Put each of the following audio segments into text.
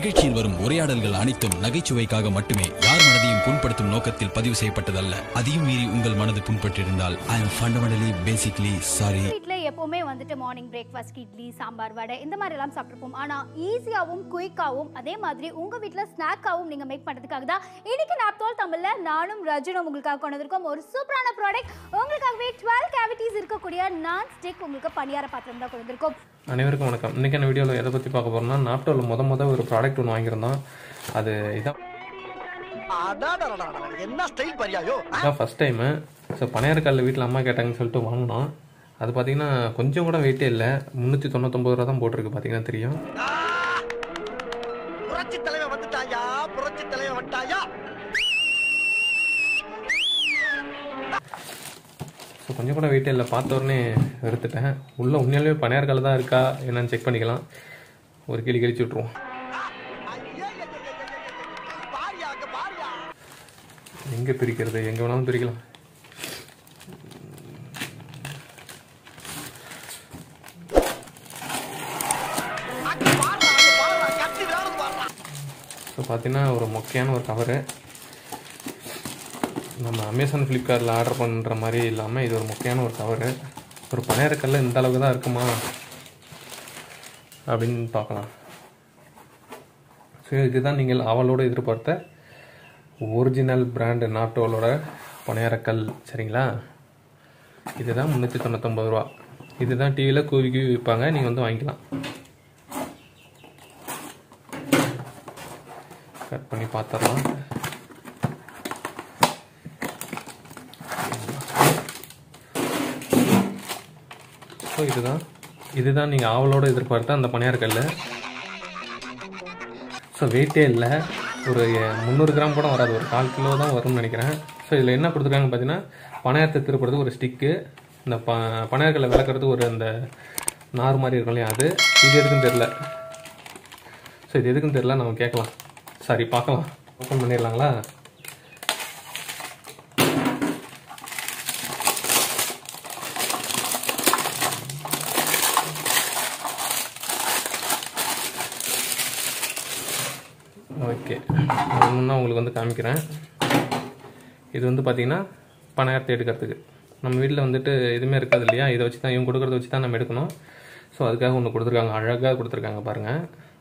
நிகழ்ச்சியில் வரும் உரையாடல்கள் அனைத்தும் நகைச்சுவைக்காக மட்டுமே யார் மனதையும் புண்படுத்தும் நோக்கத்தில் பதிவு செய்யப்பட்டதல்ல அதையும் மீறி உங்கள் மனது புண்பட்டிருந்தால் I am fundamentally basically sorry வீட்டில் எப்போவுமே வந்துட்டு மார்னிங் பிரேக்ஃபாஸ்ட் இட்லி சாம்பார் வடை இந்த மாதிரி எல்லாம் சாப்பிட்ருப்போம் ஆனால் ஈஸியாகவும் குயிக்காகவும் அதே மாதிரி உங்கள் வீட்டில் ஸ்நாக்காகவும் நீங்கள் மேக் பண்ணுறதுக்காக தான் இன்னைக்கு நாப்தோல் தமிழில் நானும் ரஜனும் உங்களுக்காக கொண்டு வந்திருக்கோம் ஒரு சூப்பரான ப்ராடக்ட் உங்களுக்காகவே டுவெல் கேவிட்டிஸ் இருக்கக்கூடிய நான் ஸ்டிக் உங்களுக்கு பணியார பாத்திரம் தான் கொண்டு வந்திருக்கோம் அனைவருக்கும் வணக்கம் இன்றைக்கான வீடியோவில் எதை பற்றி பார்க்க போகிறோம்னா நாப்டோவில் முத முத ஒரு ப்ராடக்ட் ஒன்று வாங்கியிருந்தோம் அது இதான் அடாடடடடட, என்ன ஸ்டைல் பரியாயோ இதான் ஃபஸ்ட் டைமு ஸோ பனையாரக்கல்ல வீட்டில் அம்மா கேட்டாங்கன்னு சொல்லிட்டு வாங்கினோம் அது பார்த்தீங்கன்னா கொஞ்சம் கூட வெயிட்டே இல்லை முந்நூற்றி தொண்ணூத்தொம்பது ரூபா தான் போட்டிருக்கு பார்த்தீங்கன்னா தெரியும் புரட்சி தலைவன் வந்துட்டாயா புரட்சி தலைவன் வந்துட்டாயா ஸோ கொஞ்சம் கூட வெயிட்டே இல்லை பார்த்த உடனே வெறுத்துட்டேன் உள்ளே உண்மையாலுமே பனையாரக்கல்ல தான் இருக்கா என்னன்னு செக் பண்ணிக்கலாம் ஒரு கிளி கிழிச்சு விட்ருவோம் பாரியா அங்க பாரியா எங்கே பிரிக்கிறது எங்கே வேணாலும் பிரிக்கலாம் அங்க பாருடா அங்க பாருடா கத்தி விளையாடுறது பாருடா ஸோ பார்த்தீங்கன்னா ஒரு மொக்கையான ஒரு கவரு நம்ம அமேசான் ஃப்ளிப்கார்ட்டில் ஆர்டர் பண்ணுற மாதிரி இல்லாமல் இது ஒரு முக்கியமான ஒரு கவரு ஒரு பனையாரக்கல்ல இந்த அளவுக்கு தான் இருக்குமா அப்படின்னு பார்க்கலாம் ஸோ இதுதான் நீங்கள் அவளோட எதிர்பார்த்த ஒரிஜினல் பிராண்டு நாட்டோலோட பனையாரக்கல் சரிங்களா இதுதான் முந்நூற்றி தொண்ணூத்தொம்பது ரூபா இதுதான் டிவியில் கூவி கூவி விற்பாங்க நீங்கள் வந்து வாங்கிக்கலாம் கட் பண்ணி பார்த்துடலாம் ஸோ இதுதான் இதுதான் நீங்கள் ஆவலோடு எதிர்பார்த்த அந்த பணியாரக்கல் ஸோ வெயிட்டே இல்லை ஒரு முந்நூறு கிராம் கூட வராது ஒரு கால் கிலோ தான் வரும்னு நினைக்கிறேன் ஸோ இதில் என்ன கொடுத்துருக்காங்கன்னு பார்த்தீங்கன்னா பனையாரத்தை திருப்புறதுக்கு ஒரு ஸ்டிக்கு இந்த ப பனையாரக்கல்லை விளக்குறதுக்கு ஒரு அந்த நார் மாதிரி இருக்கும் இல்லையா அது இது எதுக்குன்னு தெரில ஸோ இது எதுக்குன்னு தெரில நம்ம கேட்கலாம் சரி பார்க்கலாம் ஓப்பன் பண்ணிடலாங்களா ஓகே ஒன்றுன்னா உங்களுக்கு வந்து காமிக்கிறேன் இது வந்து பார்த்தீங்கன்னா பணத்தை எடுக்கிறதுக்கு நம்ம வீட்டில் வந்துட்டு எதுவுமே இருக்காது இல்லையா இதை வச்சு தான் இவங்க கொடுக்குறத வச்சு தான் நம்ம எடுக்கணும் ஸோ அதுக்காக ஒன்று கொடுத்துருக்காங்க அழகாக கொடுத்துருக்காங்க பாருங்கள்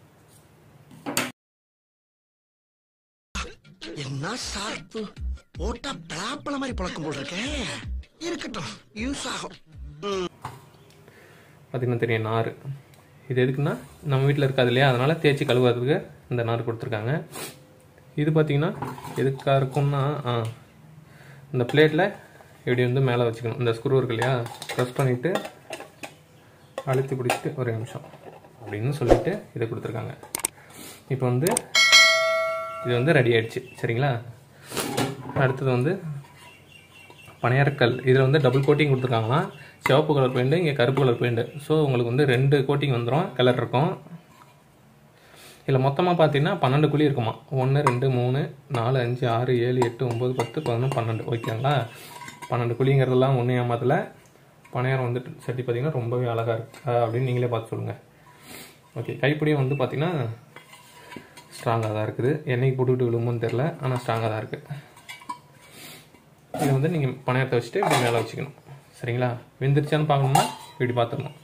என்ன ஷார்ப்பு போட்டா பலாப்பழ மாதிரி பழக்கம் போல் இருக்கே இருக்கட்டும் யூஸ் ஆகும் பார்த்தீங்கன்னா தெரியும் நார் இது எதுக்குன்னா நம்ம வீட்டில் இருக்காது இல்லையா அதனால் தேய்ச்சி கழுவுறதுக்கு இந்த நார் கொடுத்துருக்காங்க இது பார்த்தீங்கன்னா எதுக்காக இருக்கும்னா ஆ இந்த பிளேட்டில் இப்படி வந்து மேலே வச்சுக்கணும் இந்த ஸ்க்ரூ இருக்கு இல்லையா ப்ரெஸ் பண்ணிவிட்டு அழுத்தி பிடிச்சிட்டு ஒரு நிமிஷம் அப்படின்னு சொல்லிட்டு இதை கொடுத்துருக்காங்க இப்போ வந்து இது வந்து ரெடி ஆயிடுச்சு சரிங்களா அடுத்தது வந்து பனையாரக்கல் இதில் வந்து டபுள் கோட்டிங் கொடுத்துருக்காங்களாம் சிவப்பு கலர் பெயிண்ட் இங்கே கருப்பு கலர் பெயிண்ட் ஸோ உங்களுக்கு வந்து ரெண்டு கோட்டிங் வந்துடும் கலர் இருக்கும் இதில் மொத்தமாக பார்த்தீங்கன்னா பன்னெண்டு குழி இருக்குமா ஒன்று ரெண்டு மூணு நாலு அஞ்சு ஆறு ஏழு எட்டு ஒம்பது பத்து பதினொன்று பன்னெண்டு ஓகேங்களா பன்னெண்டு குழிங்கிறதெல்லாம் ஒன்றும் ஏமாத்தல பனையாரம் வந்துட்டு சட்டி பார்த்தீங்கன்னா ரொம்பவே அழகாக இருக்கு அஹ் அப்படின்னு நீங்களே பார்த்து சொல்லுங்கள் ஓகே கைப்பிடியும் வந்து பார்த்தீங்கன்னா ஸ்ட்ராங்காக தான் இருக்குது என்னைக்கு போட்டுக்கிட்டு விழுமோன்னு தெரில ஆனால் ஸ்ட்ராங்காக தான் இருக்குது இது வந்து நீங்கள் பனையத்தை வச்சுட்டு இப்படி மேலே வச்சுக்கணும் சரிங்களா வெந்துருச்சான்னு பார்க்கணும்னா இப்படி பார்த்துடணும்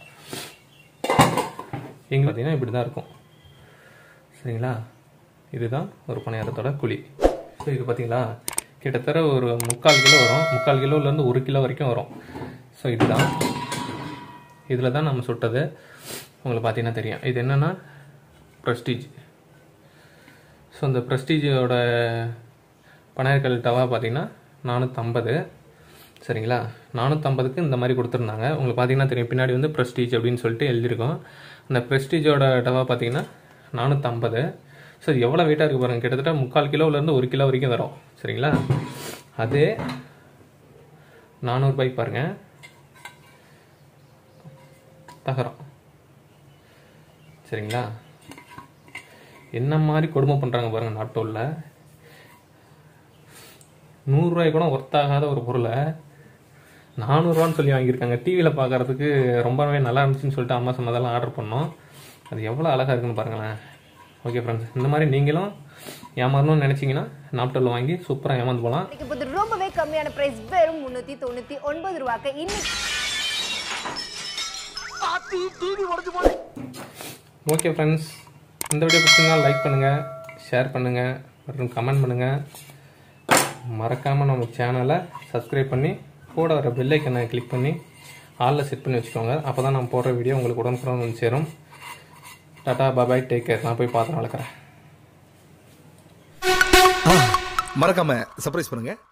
எங்கே பார்த்தீங்கன்னா இப்படி தான் இருக்கும் சரிங்களா இதுதான் ஒரு பணியாரத்தோட குழி ஸோ இது பார்த்தீங்களா கிட்டத்தட்ட ஒரு முக்கால் கிலோ வரும் முக்கால் கிலோலேருந்து ஒரு கிலோ வரைக்கும் வரும் ஸோ இதுதான் இதில் தான் நம்ம சுட்டது உங்களுக்கு பார்த்தீங்கன்னா தெரியும் இது என்னென்னா ப்ரெஸ்டீஜ் ஸோ இந்த ப்ரெஸ்டீஜோட பனையர்கள் டவா பார்த்தீங்கன்னா நானூற்றம்பது சரிங்களா நானூற்றம்பதுக்கு இந்த மாதிரி கொடுத்துருந்தாங்க உங்களுக்கு பார்த்தீங்கன்னா தெரியும் பின்னாடி வந்து ப்ரெஸ்டீஜ் அப்படின்னு சொல்லிட்டு எழுதியிருக்கோம் அந்த ப்ரெஸ்டீஜோட டவா பார்த்தீங்கன்னா நானூற்றம்பது ஸோ இது எவ்வளோ வெயிட்டாக இருக்குது பாருங்கள் கிட்டத்தட்ட முக்கால் கிலோவிலேருந்து ஒரு கிலோ வரைக்கும் வரும் சரிங்களா அதே நானூறுபாய்க்கு பாருங்கள் தகரம் சரிங்களா என்ன மாதிரி கொடுமை பண்ணுறாங்க பாருங்கள் நாட்டோலில் நூறுரூவாய்க்கு கூட ஒர்த்தாகாத ஒரு பொருளை நானூறுரூவான்னு சொல்லி வாங்கியிருக்காங்க டிவியில் பார்க்கறதுக்கு ரொம்பவே நல்லா இருந்துச்சுன்னு சொல்லிட்டு அம்மா சொன்னதெல்லாம் ஆர்டர் பண்ணோம் அது எவ்வளோ அழகாக இருக்குன்னு பாருங்களேன் ஓகே ஃப்ரெண்ட்ஸ் இந்த மாதிரி நீங்களும் ஏமாறணும்னு நினச்சிங்கன்னா நாப்டல் வாங்கி சூப்பராக ஏமாந்து போகலாம் இன்னைக்கு இப்போ இது ரொம்பவே கம்மியான பிரைஸ் வெறும் முன்னூத்தி தொண்ணூத்தி ஒன்பது ரூபாய்க்கு இன்னைக்கு ஓகே ஃப்ரெண்ட்ஸ் இந்த வீடியோ பிடிச்சிருந்தா லைக் பண்ணுங்கள் ஷேர் பண்ணுங்கள் மற்றும் கமெண்ட் பண்ணுங்கள் மறக்காமல் நம்ம சேனலை சப்ஸ்கிரைப் பண்ணி கூட வர பெல் ஐக்கனை கிளிக் பண்ணி ஆளில் செட் பண்ணி வச்சுக்கோங்க அப்போ தான் நான் போடுற வீடியோ உங்களுக்கு உடனுக்குடன் வந்து சேரும் டாட்டா பாபாய் டேக் கேர் நான் போய் பாத்திரம் வளர்க்குறேன் மறக்காம சர்ப்ரைஸ் பண்ணுங்க